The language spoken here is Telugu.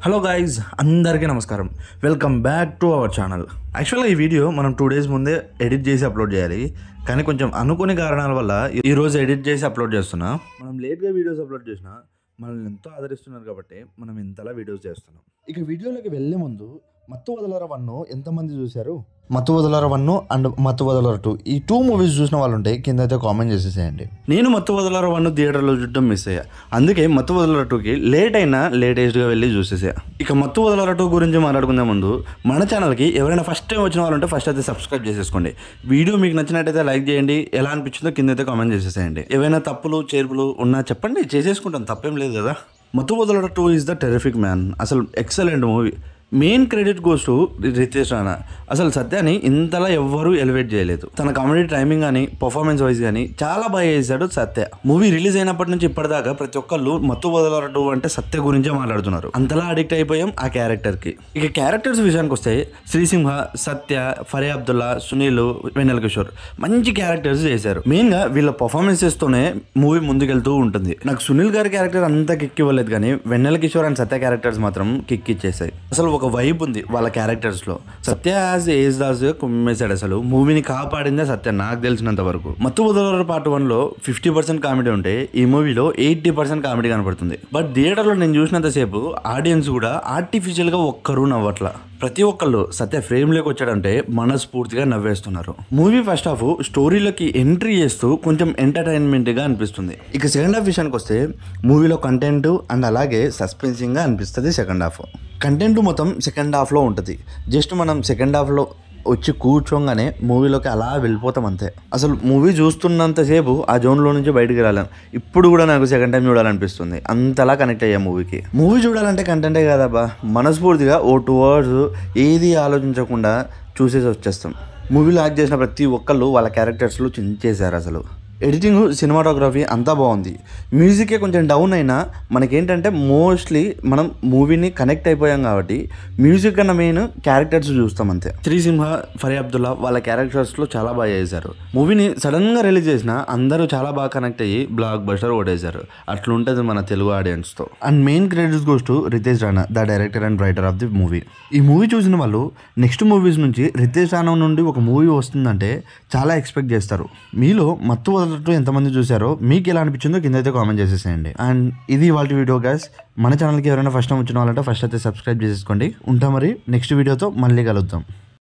హలో గైజ్ అందరికీ నమస్కారం welcome back to our channel యాక్చువల్గా ఈ వీడియో మనం టూ డేస్ ముందే ఎడిట్ చేసి అప్లోడ్ చేయాలి కానీ కొంచెం అనుకోని కారణాల వల్ల ఈ రోజు ఎడిట్ చేసి అప్లోడ్ చేస్తున్నా మనం లేట్గా వీడియోస్ అప్లోడ్ చేసినా మనల్ని ఎంతో ఆదరిస్తున్నారు కాబట్టి మనం ఇంతలా వీడియోస్ చేస్తున్నాం ఇక వీడియోలోకి వెళ్ళే ముందు మత్తు వదలర వన్ ఎంతమంది చూశారు మత్తు వదలర one and Mathu Vadalara two ఈ టూ మూవీస్ చూసిన వాళ్ళు ఉంటే కింద అయితే కామెంట్ చేసేసేయండి నేను మత్తు వదలర వన్ థియేటర్లో చూడడం మిస్ అయ్యా అందుకే మత్తు వదలర టూకి లేట్ అయినా లేటెస్ట్గా వెళ్ళి చూసేసా ఇక మత్తు వదలర టూ గురించి మాట్లాడుకునే ముందు మన ఛానల్కి ఎవరైనా ఫస్ట్ టైం వచ్చిన వాళ్ళు ఉంటే ఫస్ట్ అయితే సబ్స్క్రైబ్ చేసేసుకోండి వీడియో మీకు నచ్చినట్టయితే లైక్ చేయండి ఎలా అనిపించిందో కింద అయితే కామెంట్ చేసేసేయండి ఏవైనా తప్పులు చేర్పులు ఉన్నా చెప్పండి చేసేసుకుంటాం తప్పేం లేదు కదా Mathu Vadalara two is the terrific man అసలు excellent movie main credit goes to Ritesh Rana అసలు సత్యాన్ని ఇంతలా ఎవ్వరూ ఎలివేట్ చేయలేదు తన కామెడీ టైమింగ్ కానీ పర్ఫార్మెన్స్ వైజ్ కానీ చాలా బాగా చేశాడు సత్య మూవీ రిలీజ్ అయినప్పటి నుంచి ఇప్పటిదాకా ప్రతి ఒక్కళ్ళు మత్తు వదలరటు అంటే సత్య గురించే మాట్లాడుతున్నారు అంతలా అడిక్ట్ అయిపోయాం ఆ క్యారెక్టర్ కి ఇక క్యారెక్టర్స్ విషయానికి వస్తే శ్రీసింహ సత్య ఫరే అబ్దుల్లా సునీల్ వెన్నెల కిషోర్ మంచి క్యారెక్టర్స్ చేశారు మెయిన్ గా వీళ్ళ పర్ఫార్మెన్సెస్ తోనే మూవీ ముందుకెళ్తూ ఉంటుంది నాకు సునీల్ గారి క్యారెక్టర్ అంతా కిక్ ఇవ్వలేదు కానీ వెన్నెల కిషోర్ అండ్ సత్య క్యారెక్టర్స్ మాత్రం కిక్ ఇచ్చేసాయి అసలు ఒక వైబ్ ఉంది వాళ్ళ క్యారెక్టర్స్ లో సత్య యాజ్ ఏజ్ దాస్ కుమ్మేశాడు అసలు మూవీని కాపాడిందే సత్య నాకు తెలిసినంత వరకు మత్తు వదలర పార్ట్ వన్ లో ఫిఫ్టీ పర్సెంట్ కామెడీ ఉంటే ఈ మూవీలో ఎయిటీ పర్సెంట్ కామెడీ కనపడుతుంది బట్ థియేటర్ లో నేను చూసినంతసేపు ఆడియన్స్ కూడా ఆర్టిఫిషియల్ గా ఒక్కరు నవ్వట్ల ప్రతి ఒక్కళ్ళు సత్య ఫ్రేమ్ లోకి వచ్చాడంటే మనస్ఫూర్తిగా నవ్వేస్తున్నారు మూవీ ఫస్ట్ హాఫ్ స్టోరీలోకి ఎంట్రీ చేస్తూ కొంచెం ఎంటర్టైన్మెంట్ గా అనిపిస్తుంది ఇక సెకండ్ హాఫ్ విషయానికి వస్తే మూవీలో కంటెంట్ అండ్ అలాగే సస్పెన్సింగ్ గా అనిపిస్తుంది సెకండ్ హాఫ్ కంటెంట్ మొత్తం సెకండ్ హాఫ్లో ఉంటుంది జస్ట్ మనం సెకండ్ హాఫ్లో వచ్చి కూర్చోగానే మూవీలోకి అలా వెళ్ళిపోతాం అంతే అసలు మూవీ చూస్తున్నంతసేపు ఆ జోన్లో నుంచి బయటికి రాలేం ఇప్పుడు కూడా నాకు సెకండ్ టైం చూడాలనిపిస్తుంది అంతలా కనెక్ట్ అయ్యా మూవీకి మూవీ చూడాలంటే కంటెంటే కాదబ్బా మనస్ఫూర్తిగా ఓ టూ అవర్స్ ఏది ఆలోచించకుండా చూసేసి వచ్చేస్తాం మూవీలో యాక్ట్ చేసిన ప్రతి ఒక్కళ్ళు వాళ్ళ క్యారెక్టర్స్లో చించేశారు అసలు ఎడిటింగ్ సినిమాటోగ్రఫీ అంతా బాగుంది మ్యూజికే కొంచెం డౌన్ అయినా మనకేంటంటే మోస్ట్లీ మనం మూవీని కనెక్ట్ అయిపోయాం కాబట్టి మ్యూజిక్ కన్నా మెయిన్ క్యారెక్టర్స్ చూస్తాం అంతే శ్రీసింహ ఫరీ అబ్దుల్లా వాళ్ళ క్యారెక్టర్స్లో చాలా బాగా చేశారు మూవీని సడన్గా రిలీజ్ చేసిన అందరూ చాలా బాగా కనెక్ట్ అయ్యి బ్లాక్ బస్టర్ ఓడేశారు అట్లుంటుంది మన తెలుగు ఆడియన్స్తో and main credits goes to Ritesh Rana the director and writer of the movie ఈ మూవీ చూసిన వాళ్ళు నెక్స్ట్ మూవీస్ నుంచి రితేష్ రాణా నుండి ఒక మూవీ వస్తుందంటే చాలా ఎక్స్పెక్ట్ చేస్తారు మీలో మత్తు వదలట్టు ఎంతమంది చూసారో మీకు ఎలా అనిపించిందో కింద అయితే కామెంట్ చేసేసేయండి అండ్ ఇది వాళ్ళ వీడియో గ్యాస్ మన ఛానల్కి ఎవరైనా ఫస్ట్ టైం వచ్చిన వాళ్ళంటే ఫస్ట్ అయితే సబ్స్క్రైబ్ చేసేసుకోండి ఉంటాం మరి నెక్స్ట్ వీడియోతో మళ్ళీ కలుద్దాం